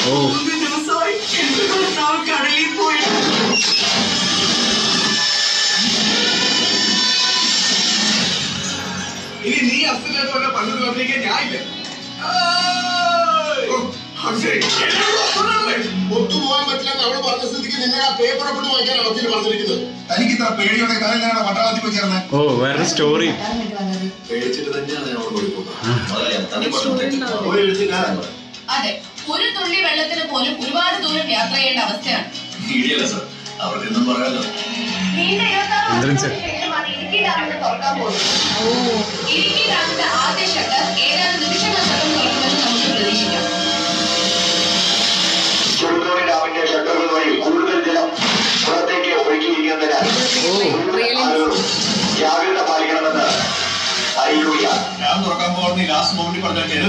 ഓ മൂന്ന് ദിവസമായി എന്റെ ഭർത്താവ് കടലിൽ പോയി ഇനി നീ അസുഖമായിട്ട് പണ്ട് പറഞ്ഞിരിക്കാൻ ഞാനില്ല ഒത്തുപോകാൻ പറ്റില്ലെന്ന് അവള് പറഞ്ഞ സ്ഥിതിക്ക് നിന്നെ ആ പേപ്പർ ഒപ്പിട്ട് വാങ്ങിക്കാൻ വക്കീൽ പറഞ്ഞിരിക്കുന്നത് തനിക്ക് ഇത്ര പേടിയോടെ താൻ എന്തിനാണ് പട്ടാളത്തിൽ പോയി ചേർന്നത് ഓ വേറെ സ്റ്റോറി പേടിച്ചിട്ട് തന്നെയാണ് ഞാൻ അവിടെ പോകുന്നത് ഒരു എഴുത്തില്ല അതെ ഒരു തുള്ളി വെള്ളത്തിന് പോലും ഒരുപാട് ദൂരം യാത്ര ചെയ്യേണ്ട അവസ്ഥയാണ് ശരിയല്ല സർ അവർക്ക് എന്തും പറയാലോ ഇന്ദ്രൻ സർ. ഇടുക്കി ഡാമിന്റെ തുറക്കാൻ പോകുന്നു ഇടുക്കി ഡാമിന്റെ ആദ്യ ഷട്ടർ ഏതാനും നിമിഷങ്ങൾക്കകം തുറക്കുമെന്ന് നമുക്ക് പ്രതീക്ഷിക്കാം ചുരുക്കോടി ഡാമിന്റെ ഷട്ടറുകൾ വഴി കൂടുതൽ ജലം പുറത്തേക്ക് ഒഴുകിയിരിക്കുന്നതിനാൽ ആളുകളും ജാഗ്രത പാലിക്കണമെന്ന് അറിയിക്കുകയാണ് ഞാൻ തുറക്കാൻ പോകുന്ന ലാസ്റ്റ് മൊമെന്റ് പറഞ്ഞാൽ